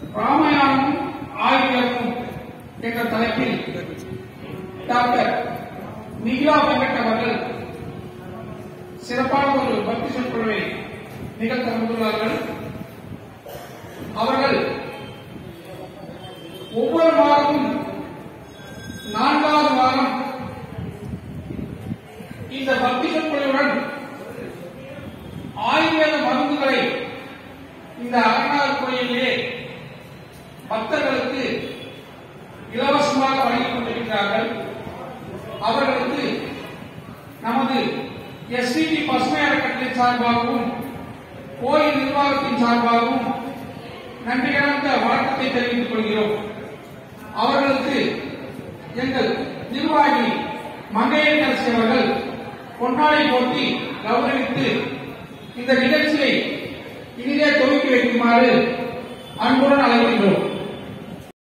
ராமாயணமும் ஆயுதமும் என்ற தலைப்பில் டாக்டர் நிகிலா வெங்கட் அவர்கள் சிறப்பான ஒரு பக்தி சொற்பொழிவை நிகழ்த்த வந்துள்ளார்கள் அவர்கள் ஒவ்வொரு வாரமும் நான்காவது வாரம் இந்த பக்தி சொற்பொழிவுடன் ஆயுர்வேத மருந்துகளை இந்த அரணார் கோயிலிலே பக்தர்களுக்கு இலவசமாக வழங்கிக் கொண்டிருக்கிறார்கள் அவர்களுக்கு நமது எஸ்சிடி பசுமை அறக்கட்டளை சார்பாகவும் கோயில் நிர்வாகத்தின் சார்பாகவும் நன்றி கலந்த வணக்கத்தை தெரிவித்துக் கொள்கிறோம் அவர்களுக்கு எங்கள் நிர்வாகி மங்கையரசி அவர்கள் பொன்னாடை போட்டி கௌரவித்து இந்த நிகழ்ச்சியை இனிதே துவக்கி வைக்குமாறு